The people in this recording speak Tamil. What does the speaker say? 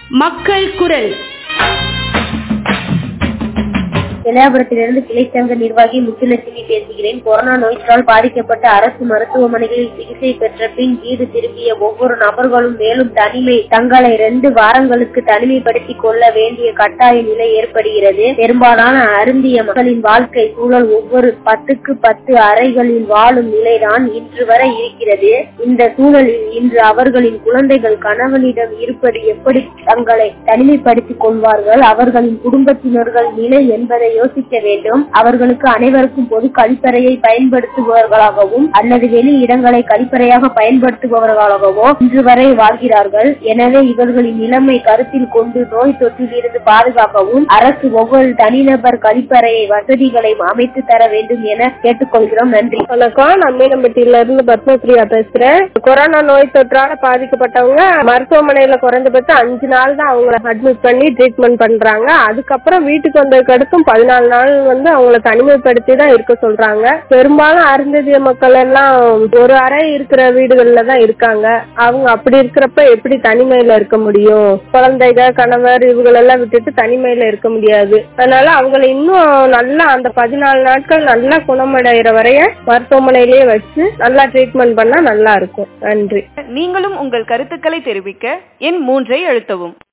மக்கள் குரல் இளையாபுரத்திலிருந்து கிளைச்சங்க நிர்வாகி முத்துலட்சுமி பேசுகிறேன் கொரோனா நோய்த்தால் பாதிக்கப்பட்ட அரசு மருத்துவமனைகளில் சிகிச்சை பெற்ற பின் வீடு திரும்பிய ஒவ்வொரு நபர்களும் மேலும் தனிமை தங்களை இரண்டு வாரங்களுக்கு தனிமைப்படுத்திக் கொள்ள வேண்டிய கட்டாய நிலை ஏற்படுகிறது பெரும்பாலான அருந்திய மக்களின் வாழ்க்கை சூழல் ஒவ்வொரு பத்துக்கு பத்து அறைகளில் வாழும் நிலைதான் இன்று வரை இருக்கிறது இந்த சூழலில் இன்று அவர்களின் குழந்தைகள் கணவனிடம் இருப்பது எப்படி தங்களை தனிமைப்படுத்திக் கொள்வார்கள் அவர்களின் குடும்பத்தினர்கள் நிலை என்பதை யோசிக்க வேண்டும் அவர்களுக்கு அனைவருக்கும் பொது கழிப்பறையை பயன்படுத்துபவர்களாகவும் அல்லது வெளி இடங்களை கழிப்பறையாக பயன்படுத்துபவர்களாகவோ இன்று வரை வாழ்கிறார்கள் எனவே இவர்களின் நிலைமை கருத்தில் கொண்டு நோய் தொற்றில் இருந்து பாதுகாக்கவும் அரசு ஒவ்வொரு தனிநபர் கழிப்பறையை வசதிகளை அமைத்து தர வேண்டும் என கேட்டுக்கொள்கிறோம் நன்றி வணக்கம் நான் மீனம்பட்டியில இருந்து பத்மபிரியா பேசுறேன் கொரோனா நோய் தொற்றால பாதிக்கப்பட்டவங்க மருத்துவமனையில குறைந்தபட்சம் அஞ்சு நாள் தான் அவங்கள அட்மிட் பண்ணி ட்ரீட்மெண்ட் பண்றாங்க அதுக்கப்புறம் வீட்டுக்கு வந்ததுக்கு அடுத்தும் பதினாலு நாள் வந்து அவங்கள தனிமைப்படுத்தி தான் இருக்க சொல்றாங்க பெரும்பாலும் அருந்ததிய மக்கள் எல்லாம் ஒரு அறை இருக்கிற வீடுகள்ல தான் இருக்காங்க அவங்க அப்படி இருக்கிறப்ப எப்படி தனிமையில இருக்க முடியும் குழந்தைக கணவர் இவங்களெல்லாம் விட்டுட்டு தனிமையில இருக்க முடியாது அதனால அவங்கள இன்னும் நல்லா அந்த பதினாலு நாட்கள் நல்லா குணமடைகிற வரைய மருத்துவமனையிலேயே வச்சு நல்லா ட்ரீட்மெண்ட் பண்ணா நல்லா இருக்கும் நன்றி நீங்களும் உங்கள் கருத்துக்களை தெரிவிக்க எண் மூன்றை அழுத்தவும்